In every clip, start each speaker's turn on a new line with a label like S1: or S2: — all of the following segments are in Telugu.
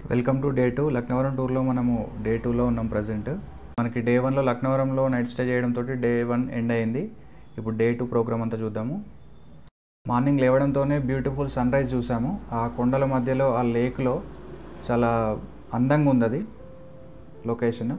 S1: Welcome to day two Laknavaram టూర్లో మనము డే టూలో ఉన్నాం ప్రజెంట్ మనకి డే వన్లో లక్నవరంలో నైట్ స్టే చేయడంతో డే వన్ ఎండ్ అయింది ఇప్పుడు డే టూ ప్రోగ్రామ్ అంతా చూద్దాము మార్నింగ్ లేవడంతోనే బ్యూటిఫుల్ సన్ రైజ్ చూసాము ఆ కొండల మధ్యలో ఆ లేక్లో చాలా అందంగా ఉంది అది లొకేషన్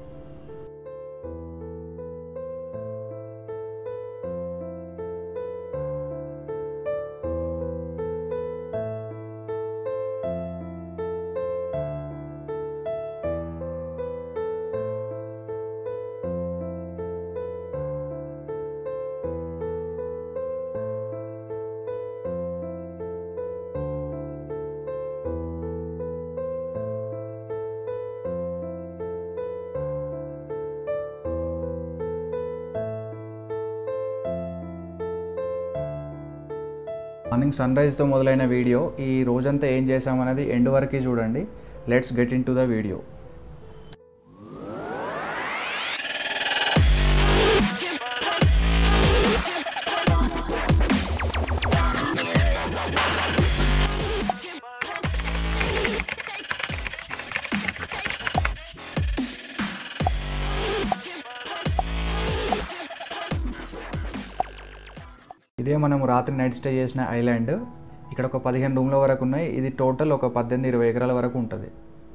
S1: మార్నింగ్ సన్ రైజ్తో మొదలైన వీడియో ఈ రోజంతా ఏం చేసామనేది ఎండ్ వరకు చూడండి let's get into the video ఇదే మనం రాత్రి నైట్ స్టే చేసిన ఐలాండ్ ఇక్కడ ఒక పదిహేను రూమ్ల వరకు ఉన్నాయి ఇది టోటల్ ఒక పద్దెనిమిది ఇరవై ఎకరాల వరకు ఉంటుంది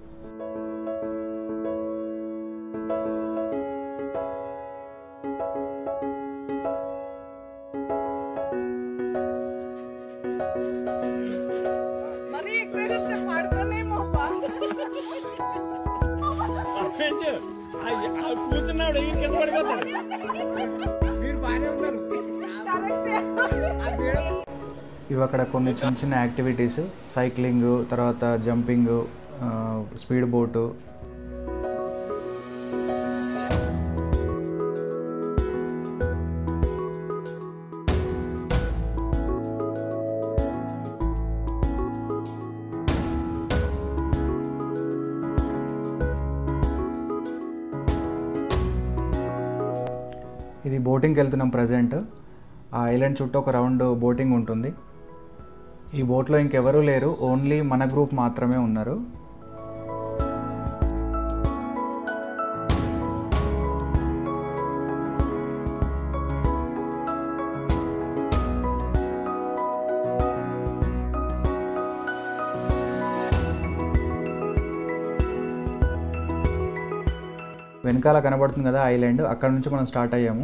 S2: మరి ఎక్కువ పడుకోనేమో
S3: రమేష్ ఆ- ఆ కూర్చున్నాడు ఈ కింద పడిపోతాడు
S1: ఇవి అక్కడ కొన్ని చిన్న చిన్న యాక్టివిటీస్ సైక్లింగ్ తర్వాత జంపింగ్ స్పీడ్ బోటు ఇది బోటింగ్కి వెళ్తున్నాం ప్రజెంట్ ఆ ఐలాండ్ చుట్టూ ఒక రౌండ్ బోటింగ్ ఉంటుంది ఈ బోట్లో ఇంకెవరూ లేరు ఓన్లీ మన గ్రూప్ మాత్రమే ఉన్నారు వెనకాల కనబడుతుంది కదా ఐలాండ్ అక్కడ నుంచి మనం స్టార్ట్ అయ్యాము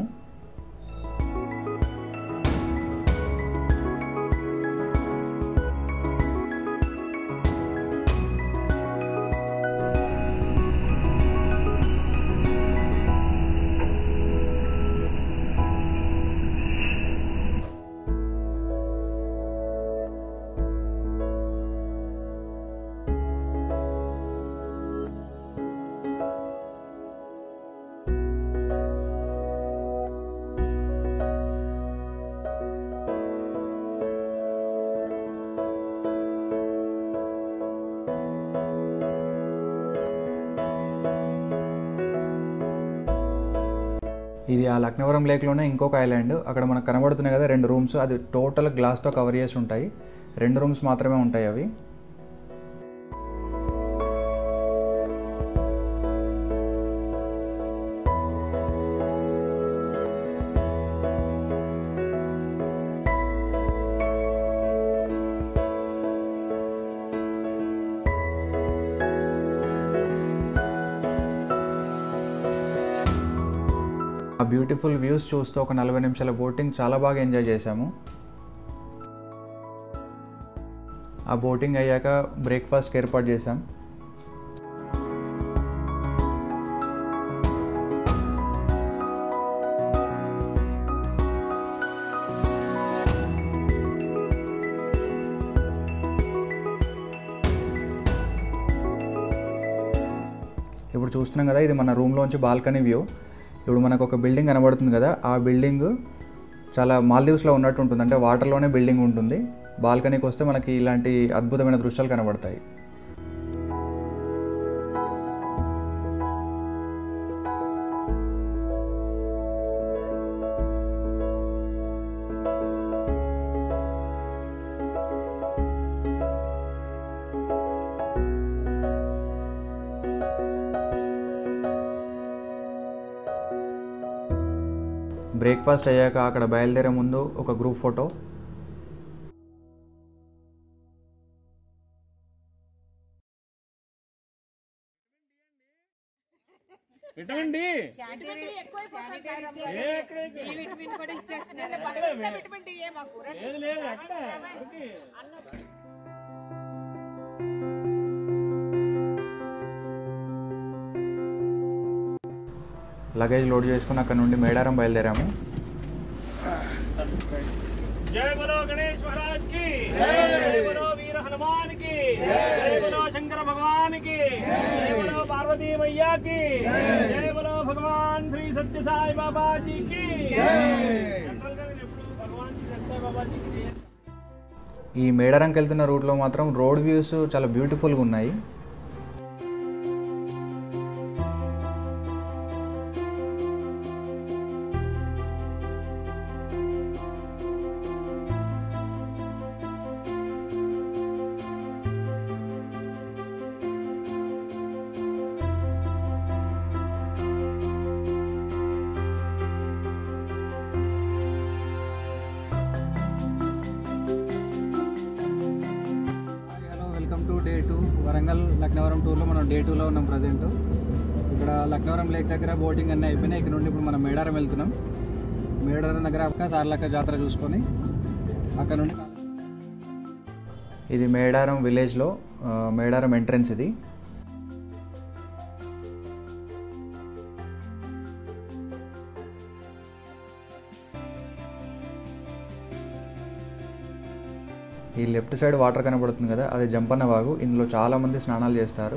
S1: ఇది ఆ లక్నవరం లేక్లోనే ఇంకొక ఐలాండ్ అక్కడ మనకు కనబడుతున్నాయి కదా రెండు రూమ్స్ అది టోటల్ గ్లాస్తో కవర్ చేసి ఉంటాయి రెండు రూమ్స్ మాత్రమే ఉంటాయి అవి ఆ బ్యూటిఫుల్ వ్యూస్ చూస్తూ ఒక నలభై నిమిషాల బోటింగ్ చాలా బాగా ఎంజాయ్ చేశాము ఆ బోటింగ్ అయ్యాక బ్రేక్ఫాస్ట్కి ఏర్పాటు చేశాం ఇప్పుడు చూస్తున్నాం కదా ఇది మన రూమ్లోంచి బాల్కనీ వ్యూ ఇప్పుడు మనకు ఒక బిల్డింగ్ కనబడుతుంది కదా ఆ బిల్డింగ్ చాలా మాల్దీవ్స్లో ఉన్నట్టు ఉంటుంది అంటే వాటర్లోనే బిల్డింగ్ ఉంటుంది బాల్కనీకి వస్తే మనకి ఇలాంటి అద్భుతమైన దృశ్యాలు కనబడతాయి బ్రేక్ఫాస్ట్ అయ్యాక అక్కడ బయలుదేరే ముందు ఒక గ్రూప్ ఫోటో
S3: విటమిన్ డి లేదు లేదు అక్కడ ఓకే.
S1: లగేజ్ లోడ్ చేసుకుని అక్కడ నుండి మేడారం బయలుదేరాము
S3: జయ బలో గణేష్ మహారాజ్ కి జయ బలో వీర హనుమాన్ కి జయ బలో శంకర భగవాన్ కి జయ బలో పార్వతీ मैया की జయ బలో భగవాన్ శ్రీ సత్య సాయి బాబా జీ కి జనరల్ గా నేను ఎప్పుడు భగవాన్ శ్రీ సత్య సాయి బాబా జీకి జయ
S1: ఈ మేడారంకి వెళ్తున్న రూట్లో మాత్రం రోడ్ వ్యూస్ చాలా బ్యూటిఫుల్గా ఉన్నాయి hello welcome to day two Warangal Laknavaram టూర్లో మనం డే టూలో ఉన్నాం ప్రజెంట్ ఇక్కడ లక్నవరం లేక్ దగ్గర బోటింగ్ అన్నీ అయిపోయినాయి ఇక్కడ నుండి ఇప్పుడు మనం మేడారం వెళ్తున్నాం మేడారం దగ్గర అక్క సార్లక్క జాతర చూసుకొని అక్కడ నుండి ఇది మేడారం విలేజ్లో ఆ, మేడారం ఎంట్రన్స్ ఇది ఈ లెఫ్ట్ సైడ్ వాటర్ కనబడుతుంది కదా అది జంపన్న వాగు ఇందులో చాలామంది స్నానాలు చేస్తారు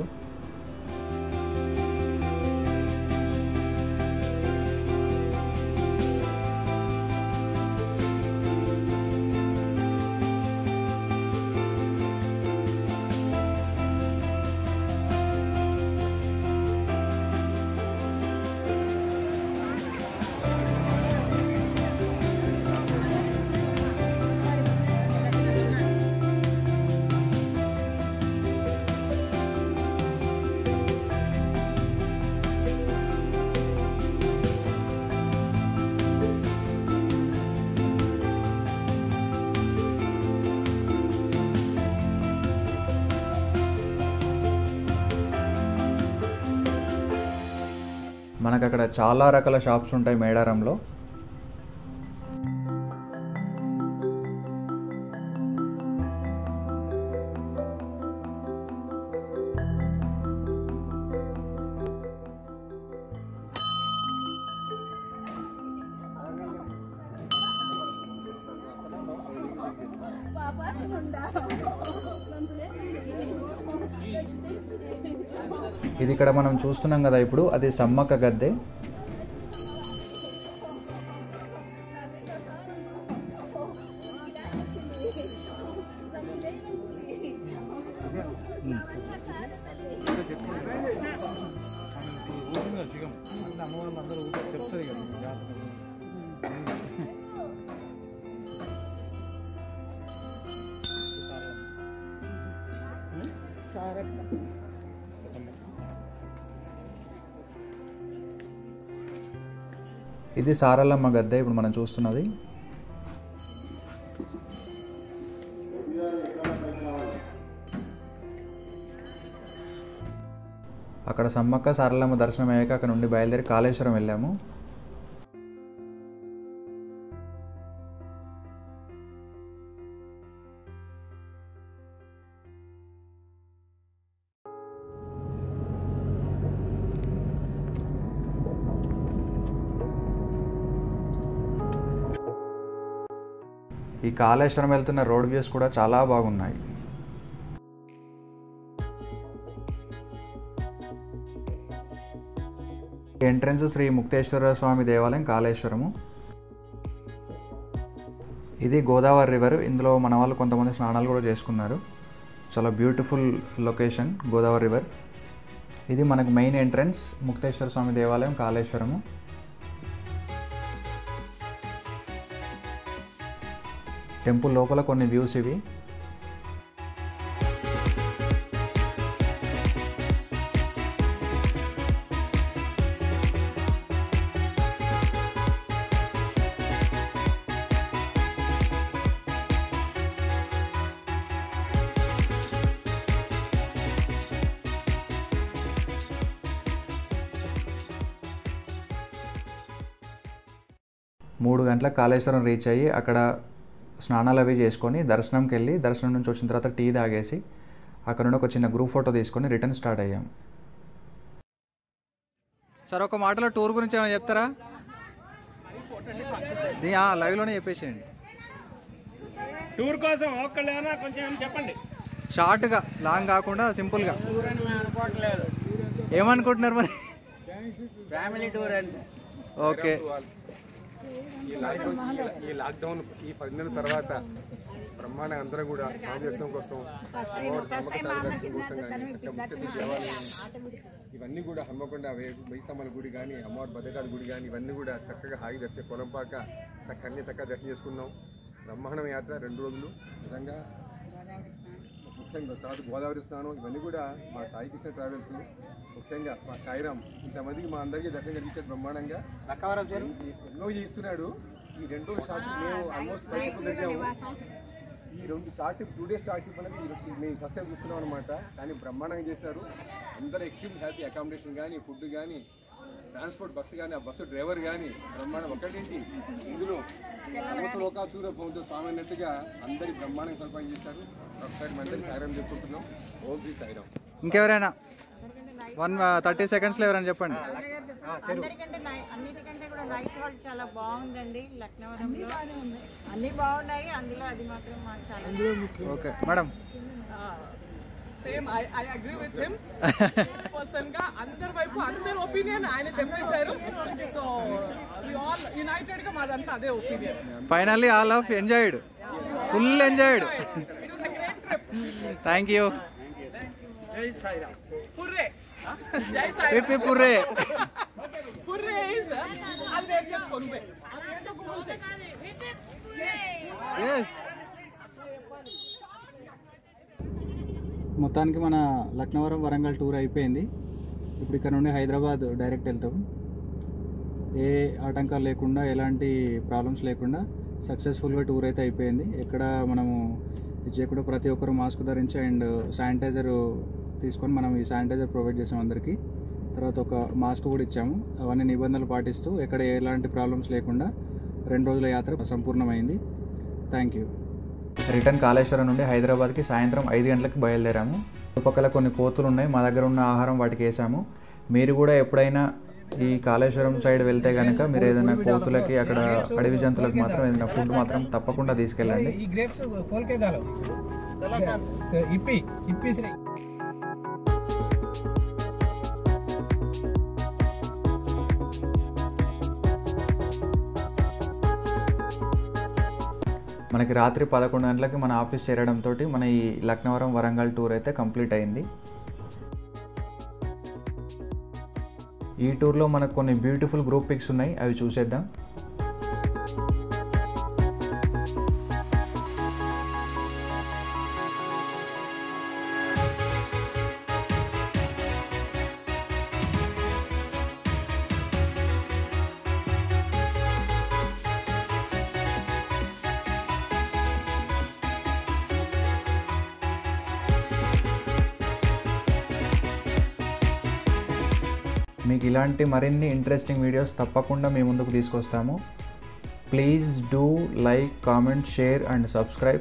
S1: మనకు అక్కడ చాలా రకాల షాప్స్ ఉంటాయి మేడారంలో ఇది ఇక్కడ మనం చూస్తున్నాం కదా ఇప్పుడు అది సమ్మక్క గద్దె ఇది సారలమ్మ గద్దె ఇప్పుడు మనం చూస్తున్నది అక్కడ సమ్మక్క సారలమ్మ దర్శనం అయ్యాక అక్కడ నుండి బయలుదేరి కాళేశ్వరం వెళ్ళాము ఈ కాళేశ్వరం వెళ్తున్న రోడ్ వ్యూస్ కూడా చాలా బాగున్నాయి ఎంట్రన్స్ శ్రీ ముక్తేశ్వర స్వామి దేవాలయం కాళేశ్వరము ఇది గోదావరి రివర్ ఇందులో మన వాళ్ళు కొంతమంది స్నానాలు కూడా చేసుకున్నారు చాలా బ్యూటిఫుల్ లొకేషన్ గోదావరి రివర్ ఇది మనకు మెయిన్ ఎంట్రన్స్ ముక్తేశ్వర స్వామి దేవాలయం కాళేశ్వరము టెంపుల్ లోపల కొన్ని వ్యూస్ ఇవి మూడు గంటలకు కాళేశ్వరం రీచ్ అయ్యి అక్కడ స్నానాలు అవి చేసుకొని దర్శనంకి వెళ్ళి దర్శనం నుంచి వచ్చిన తర్వాత టీ తాగేసి అక్కడ నుండి ఒక చిన్న గ్రూప్ ఫోటో తీసుకొని రిటర్న్ స్టార్ట్ అయ్యాం సార్ ఒక మాటలో టూర్ గురించి ఏమైనా చెప్తారా ఇది, ఆ, లైవ్లోనే చెప్పేసేయండి
S3: టూర్ కోసం ఒక్కళ్ళు ఏమైనా కొంచెం ఏమైనా చెప్పండి
S1: షార్ట్గా లాంగ్ కాకుండా సింపుల్గా ఏమనుకుంటున్నారు మరి
S4: ఫ్యామిలీ టూర్ అంతే
S1: ఓకే
S5: ఈ లాక్డౌన్ ఈ లాక్డౌన్ ఈ పది నెలల తర్వాత బ్రహ్మాండ అందరూ కూడా స్నానం చేసడం కోసం అమ్మవారి సమ్మక్క సాయి దర్శనం కోసం కానీ చక్కగా ముఖ్య దేవాలయం ఇవన్నీ కూడా హమ్మకొండ వైసమ్మల గుడి కానీ అమ్మవారి భద్రకాళి గుడి కానీ ఇవన్నీ కూడా చక్కగా హాయి దర్శనం పొలంపాక చక్కగా అన్ని చక్కగా దర్శనం చేసుకున్నాం బ్రహ్మాండం యాత్ర రెండు రోజులు నిజంగా ముఖ్యంగా తర్వాత గోదావరి స్నానం ఇవన్నీ కూడా మా సాయి కృష్ణ ట్రావెల్స్ ముఖ్యంగా మా సాయిరామ్ ఇంతమందికి మా అందరికీ దర్శనం కలిగించారు బ్రహ్మాండంగా ఈ- ఎన్నో చేస్తున్నాడు ఈ రెండు షార్ట్ మేము ఆల్మోస్ట్ పది ఎప్పుడు దగ్గాము ఈ రెండు షార్ట్ టూ డేస్ స్టార్ట్ చెప్పడానికి ఈ- మేము ఫస్ట్ టైం చూస్తున్నాం అనమాట కానీ బ్రహ్మాండంగా చేశారు అందరూ ఎక్స్ట్రీమ్ హ్యాపీ అకామిడేషన్ కానీ ఫుడ్ కానీ ట్రాన్స్పోర్ట్ బస్సు కానీ ఆ బస్సు డ్రైవర్ కానీ బ్రహ్మాండం ఒకటేంటి ఇందులో సమస్త లోకాసూర పొందుతూ స్వామి అన్నట్టుగా అందరి బ్రహ్మాండంగా సదుపాయం చేశారు ఒకసారి మంత్రి సాయిరాం చెప్పుకుంటున్నాం ఓం శ్రీ సాయిరాం
S1: ఇంకెవరైనా వన్ థర్టీ సెకండ్స్లో ఎవరైనా చెప్పండి
S2: అందరికంటే నై- అన్నిటికంటే కూడా నైట్ హాల్ట్ చాలా బాగుందండి లక్నవరంలో అన్ని బాగున్నాయి అందులో అది మాత్రం మాకు చాలా
S1: okay madam
S6: same I I agree with him person గా అందరి వైపు అందరి ఒపీనియన్ ఆయన చెప్పేశారు సో వి ఆల్ యునైటెడ్ గా మాదంతా అదే opinion
S1: finally all of enjoyed full enjoyed thank you
S6: పుర్రే జై సాయి
S1: పిప్పి పుర్రే
S6: పుర్రే ఇస్ అది వేరు చేసుకోండి అది ఏంటో గూగుల్ చేయి
S1: ఎస్ మొత్తానికి మన లక్నవరం వరంగల్ టూర్ అయిపోయింది ఇప్పుడు ఇక్కడ నుండి హైదరాబాద్ డైరెక్ట్ వెళ్తాం ఏ ఆటంకాలు లేకుండా ఎలాంటి ప్రాబ్లమ్స్ లేకుండా సక్సెస్ఫుల్గా టూర్ అయితే అయిపోయింది ఎక్కడ మనము ఇది చేయకుండా ప్రతి ఒక్కరు మాస్క్ ధరించి అండ్ శానిటైజర్ తీసుకొని మనం ఈ శానిటైజర్ ప్రొవైడ్ చేసాం అందరికీ తర్వాత ఒక మాస్క్ కూడా ఇచ్చాము అవన్నీ నిబంధనలు పాటిస్తూ ఎక్కడ ఎలాంటి ప్రాబ్లమ్స్ లేకుండా రెండు రోజుల యాత్ర సంపూర్ణమైంది థ్యాంక్ యూ రిటర్న్ కాళేశ్వరం నుండి హైదరాబాద్కి సాయంత్రం ఐదు గంటలకు బయలుదేరాము చుట్టుపక్కల కొన్ని కోతులు ఉన్నాయి మా దగ్గర ఉన్న ఆహారం వాటికి వేసాము మీరు కూడా ఎప్పుడైనా ఈ కాళేశ్వరం సైడ్ వెళ్తే కనుక మీరు ఏదైనా కోతులకి అక్కడ అడవి జంతువులకు మాత్రం ఏదైనా ఫుడ్ మాత్రం తప్పకుండా తీసుకెళ్ళండి
S4: ఈ గ్రేప్స్ కోల్కే దాలో ఇప్పి ఇప్పేసి
S1: మనకి రాత్రి పదకొండు గంటలకి మన ఆఫీస్ చేరడంతో మన ఈ లక్నవరం వరంగల్ టూర్ అయితే కంప్లీట్ అయింది ఈ టూర్లో మనకు కొన్ని బ్యూటిఫుల్ గ్రూప్ పిక్స్ ఉన్నాయి అవి చూసేద్దాం మీకు ఇలాంటి మరిన్ని ఇంట్రెస్టింగ్ వీడియోస్ తప్పకుండా మీ ముందుకు తీసుకొస్తాము please do like comment share and subscribe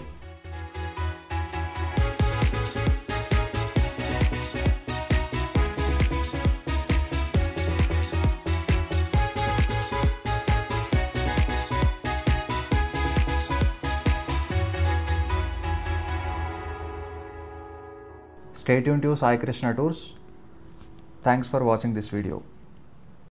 S1: Stay tuned to Sai Krishna Tours. Thanks for watching this video.